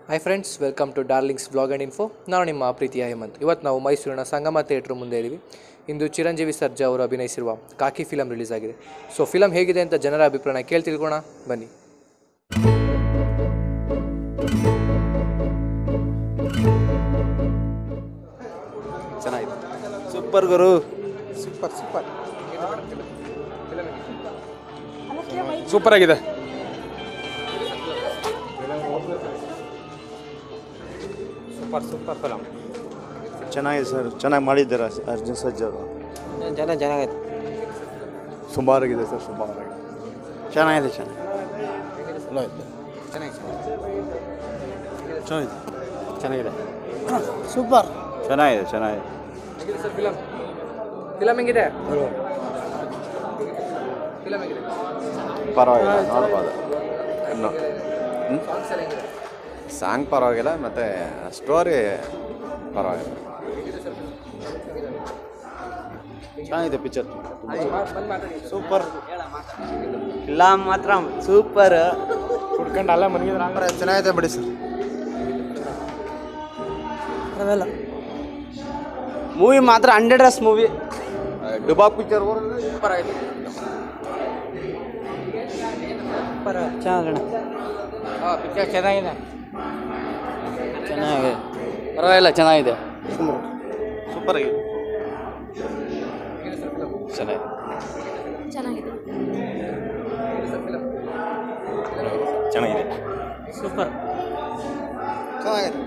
hi friends welcome to darlings blog and info ನಾನು ನಿಮ್ಮ ಪ್ರೀತಿಯ ಹೇಮಂತ್ ಇವತ್ತು ನಾವು ಮೈಸೂರಿನ ಸಂಗಮ ಥಿಯೇಟ್ರ್ ಮುಂದೆ ಇದ್ದೀವಿ ಇಂದು ಚಿರಂಜೀವಿ ಸರ್ಜಾ ಅವರು ಅಭಿನಯಿಸಿರುವ ಕಾಕಿ ಫಿಲಮ್ ರಿಲೀಸ್ ಆಗಿದೆ ಸೊ ಫಿಲಮ್ ಹೇಗಿದೆ ಅಂತ ಜನರ ಅಭಿಪ್ರಾಯ ಕೇಳಿ ತಿಳ್ಕೋಣ ಬನ್ನಿ ಚೆನ್ನಾಗಿದೆ ಸೂಪರ್ ಗುರು ಸೂಪರ್ ಸೂಪರ್ ಸೂಪರ್ ಆಗಿದೆ ಸೂಪರ್ ಸೂಪರ್ ಫಿಲಮ್ ಚೆನ್ನಾಗಿದೆ ಸರ್ ಚೆನ್ನಾಗಿ ಮಾಡಿದ್ದಾರೆ ಅರ್ಜುನ್ ಸರ್ಜಾ ಅವರು ಜನ ಚೆನ್ನಾಗೈತೆ ಸುಮಾರಾಗಿದೆ ಸರ್ ಸುಮಾರಾಗಿದೆ ಚೆನ್ನಾಗಿದೆ ಚೆನ್ನಾಗಿದೆ ಚೆನ್ನಾಗಿದೆ ಚೆನ್ನಾಗಿದೆ ಸೂಪರ್ ಚೆನ್ನಾಗಿದೆ ಚೆನ್ನಾಗಿದೆ ಹೇಗಿದೆ ಸರ್ ಫಿಲಮ್ ಫಿಲಮ್ ಹೆಂಗಿದೆ ಫಿಲಮ್ ಹೇಗಿದೆ ಪರವಾಗಿಲ್ಲ ನೋಡ್ಬೋದು ಇನ್ನು ಸಾಂಗ್ಸ್ ಎಲ್ಲ ಹೆಂಗಿದೆ ಸಾಂಗ್ ಪರವಾಗಿಲ್ಲ ಮತ್ತು ಸ್ಟೋರಿ ಪರವಾಗಿಲ್ಲ ಚೆನ್ನಾಗಿದೆ ಪಿಕ್ಚರ್ ಬಂದು ಮಾತಾಡಿ ಸೂಪರ್ ಇಲ್ಲ ಮಾತ್ರ ಸೂಪರ್ ಕುಡ್ಕೊಂಡು ಅಲ್ಲ ಮನಗಿದ್ರೆ ಚೆನ್ನಾಗಿದೆ ಬಿಡಿ ಸರ್ ಮೂವಿ ಮಾತ್ರ ಹಂಡ್ರೆಡ್ ರಸ್ ಮೂವಿ ಡುಬಾಕ್ ಪಿಕ್ಚರ್ ಸೂಪರ್ ಆಗಿದೆ ಚೆನ್ನಾಗಿದೆ ಹಾಂ ಪಿಕ್ಚರ್ ಚೆನ್ನಾಗಿದೆ ಚೆನ್ನಾಗಿದೆ ಪರವಾಗಿಲ್ಲ ಚೆನ್ನಾಗಿದೆ ಸೂಪರ್ ಆಗಿದೆ ಚೆನ್ನಾಗಿದೆ ಚೆನ್ನಾಗಿದೆ ಚೆನ್ನಾಗಿದೆ ಸೂಪರ್ ಚೆನ್ನಾಗಿದೆ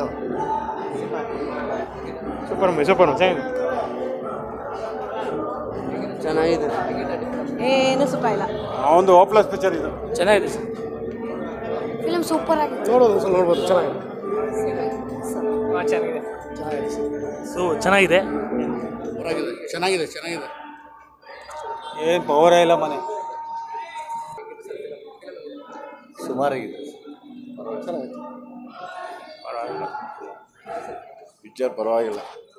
ಸೂಪರ್ ಮೂವಿ ಸೂಪರ್ ಚೆನ್ನಾಗಿದೆ ಚೆನ್ನಾಗಿದೆ ಏನು ಸುಖ ಇಲ್ಲ ಒಂದು ಓಪ್ಲಸ್ ಪಿಕ್ಚರ್ ಇದು ಚೆನ್ನಾಗಿದೆ ಫಿಲಮ್ ಸೂಪರ್ ಆಗಿದೆ ನೋಡೋದು ಸ್ವಲ್ಪ ನೋಡ್ಬೋದು ಚೆನ್ನಾಗಿದೆ ಚೆನ್ನಾಗಿದೆ ಸೊ ಚೆನ್ನಾಗಿದೆ ಚೆನ್ನಾಗಿದೆ ಚೆನ್ನಾಗಿದೆ ಏನು ಪವರೇ ಇಲ್ಲ ಮನೆ ಸುಮಾರಾಗಿದೆ ಪಿಕ್ಚರ್ ಪರವಾಗಿಲ್ಲ